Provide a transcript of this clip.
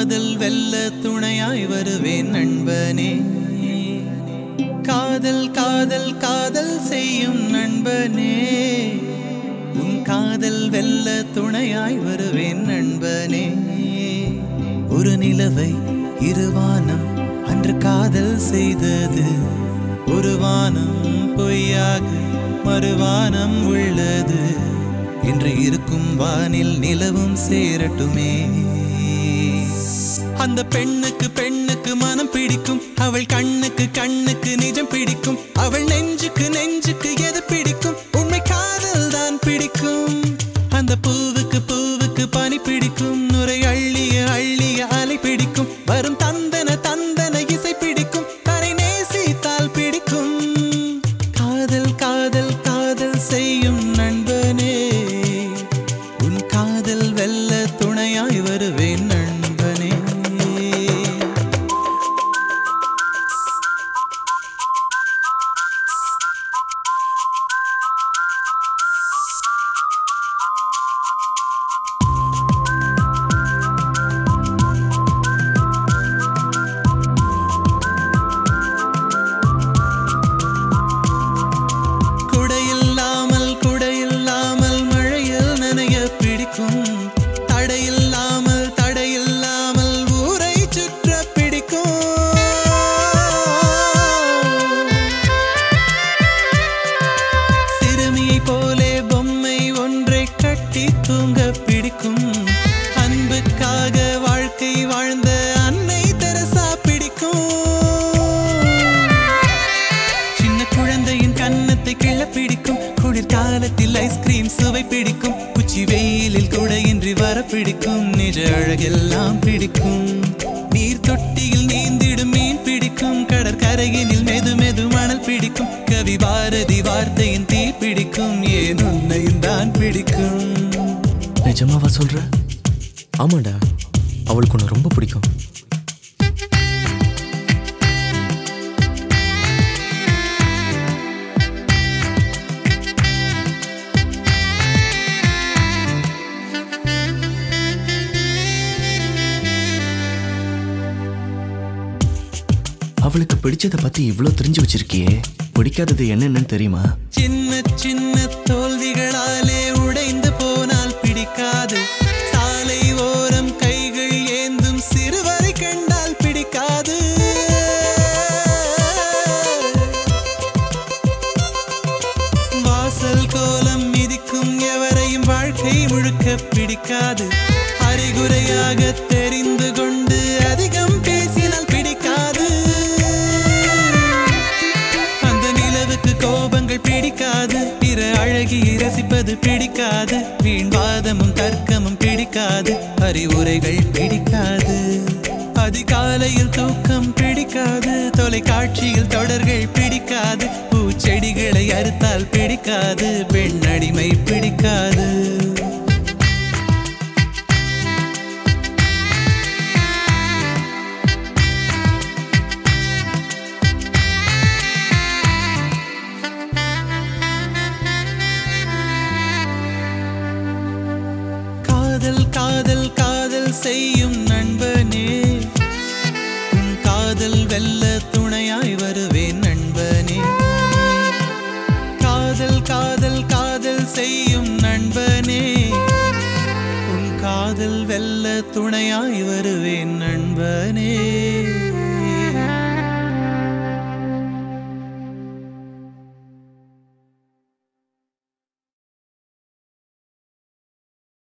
காதல் வெல்ல துணையாய் வருவேன் நண்பனே காதல் காதல் காதல் செய்யும் நண்பனே உன் காதல் வெல்ல துணையாய் வருவேன் நண்பனே ஒரு நிலவை இருவானம் அன்று காதல் செய்தது ஒரு வானம் பொய்யாக மறுவானம் உள்ளது இன்று இருக்கும் வானில் நிலவும் சேரட்டுமே அந்த பெண்ணுக்கு பெண்ணுக்கு மனம் பிடிக்கும் அவள் கண்ணுக்கு கண்ணுக்கு நிஜம் பிடிக்கும் அவள் நெஞ்சுக்கு நெஞ்சுக்கு எது பிடிக்கும் உண்மை காதல் தான் பிடிக்கும் அந்த பூவுக்கு பூவுக்கு பனி பிடிக்கும் நுரை அள்ளிய அள்ளிய அலை பிடிக்கும் வரும் தந்தன தந்தன இசை பிடிக்கும் தரை நேசித்தால் பிடிக்கும் காதல் காதல் காதல் செய்யும் நண்பனே உன் காதல் வெல்ல துணையாய் வருவேன் நண்பனே குடையில்லாமல் குடையில்லாமல் மழையில் நனைய பிடிக்கும் தடையில்லாமல் தடையில்லாமல் ஊரை சுற்ற பிடிக்கும் சிறுமியை போலே பொம்மை ஒன்றை கட்டி தூங்க பிடிக்கும் அன்புக்காக வாழ்க்கை வாழ்ந்த அன்னை தெரசா பிடிக்கும் சின்ன குழந்தையின் கன்னத்தை கிள்ள பிடிக்கும் குளிர்காலத்தில் ஐஸ்கிரீம் சுவை பிடிக்கும் உச்சி வெயிலில் குடையின்றி வர பிடிக்கும் நிஜ அழகெல்லாம் பிடிக்கும் நீர் தொட்டியில் நீந்திடும் மீன் பிடிக்கும் கடற்கரையினில் மெது மெது மணல் பிடிக்கும் கவி பாரதி வார்த்தையின் தீ பிடிக்கும் ஏன் உன்னையும் தான் பிடிக்கும் நிஜமாவா சொல்ற ஆமாடா அவளுக்கு உன்னை ரொம்ப பிடிக்கும் அவளுக்கு பிடிச்சத பத்தி இவ்ளோ தெரிஞ்சு வச்சிருக்கியே பிடிக்காதது என்னென்னு தெரியுமா சின்ன சின்ன தோல்விகளாலே உடைந்து போனால் பிடிக்காது சாலை ஓரம் கைகள் ஏந்தும் சிறுவரை கண்டால் பிடிக்காது வாசல் கோலம் மிதிக்கும் எவரையும் வாழ்க்கை முழுக்க பிடிக்காது அறிகுறையாக தெரிந்து கொண்டு அதிகம் பேசினால் பிடிக்காது அந்த நிலவுக்கு கோபங்கள் பிடிக்காது பிற அழகியை ரசிப்பது பிடிக்காது வீண் வாதமும் தர்க்கமும் பிடிக்காது அறிவுரைகள் பிடிக்காது அதிகாலையில் தூக்கம் பிடிக்காது தொலைக்காட்சியில் தொடர்கள் பிடிக்காது பூச்செடிகளை அறுத்தால் பிடிக்காது பெண் அடிமை பிடிக்காது காதல் காதல் காதல் செய்யும் நண்பனே உன் காதல் வெல்ல துணையாய் வருவேன் நண்பனே காதல் காதல் காதல் செய்யும் நண்பனே உன் காதல் வெல்ல துணையாய் வருவேன் நண்பனே